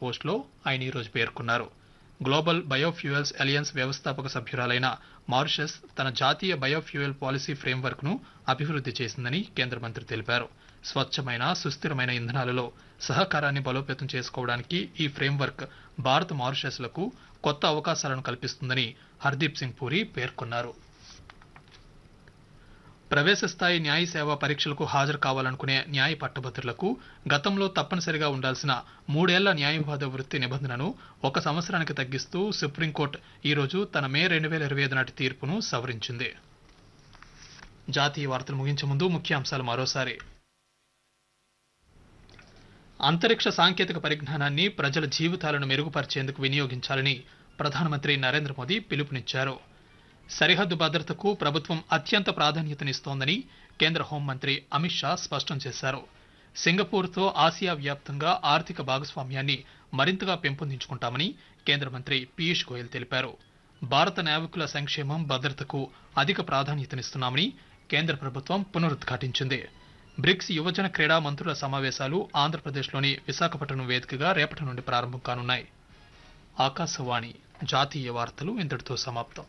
పోస్టులో ఆయన ఈరోజు పేర్కొన్నారు గ్లోబల్ బయోఫ్యూయల్స్ అలియన్స్ వ్యవస్థాపక సభ్యురాలైన మారిషస్ తన జాతీయ బయోఫ్యూయల్ పాలసీ ఫ్రేమ్వర్క్ ను అభివృద్ధి చేసిందని కేంద్ర మంత్రి తెలిపారు స్వచ్ఛమైన సుస్థిరమైన ఇంధనాలలో సహకారాన్ని బలోపేతం చేసుకోవడానికి ఈ ఫ్రేమ్వర్క్ భారత్ మారిషస్లకు కొత్త అవకాశాలను కల్పిస్తుందని హర్దీప్ సింగ్ పూరి పేర్కొన్నారు ప్రవేశ స్థాయి న్యాయ సేవా పరీక్షలకు హాజరు కావాలనుకునే న్యాయ పట్టభద్రులకు గతంలో తప్పనిసరిగా ఉండాల్సిన మూడేళ్ల న్యాయవాద వృత్తి నిబంధనను ఒక సంవత్సరానికి తగ్గిస్తూ సుప్రీంకోర్టు ఈరోజు తన మే రెండు వేల ఇరవై ఐదు నాటి తీర్పును సవరించింది జాతీయ వార్తలు ముగించే ముందు ముఖ్యాంశాలు మరోసారి అంతరిక్ష సాంకేతిక పరిజ్ఞానాన్ని ప్రజల జీవితాలను మెరుగుపరిచేందుకు వినియోగించాలని ప్రధానమంత్రి నరేంద్ర మోదీ పిలుపునిచ్చారు సరిహద్దు భద్రతకు ప్రభుత్వం అత్యంత ప్రాధాన్యతనిస్తోందని కేంద్ర హోంమంత్రి అమిత్ షా స్పష్టం చేశారు సింగపూర్తో ఆసియా వ్యాప్తంగా ఆర్థిక భాగస్వామ్యాన్ని మరింతగా పెంపొందించుకుంటామని కేంద్ర మంత్రి పీయూష్ గోయల్ తెలిపారు భారత నావికుల సంక్షేమం భద్రతకు అధిక ప్రాధాన్యతనిస్తున్నామని కేంద్ర ప్రభుత్వం పునరుద్ఘాటించింది బ్రిక్స్ యువజన క్రీడా మంత్రుల సమావేశాలు ఆంధ్రప్రదేశ్లోని విశాఖపట్నం వేదికగా రేపటి నుండి ప్రారంభం కానున్నాయి ఆకాశవాణి జాతీయ వార్తలు ఇంతటితో సమాప్తం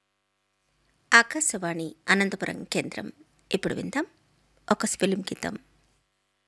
ఆకాశవాణి అనంతపురం కేంద్రం ఇప్పుడు విందాం ఒక ఫిలిం గీతం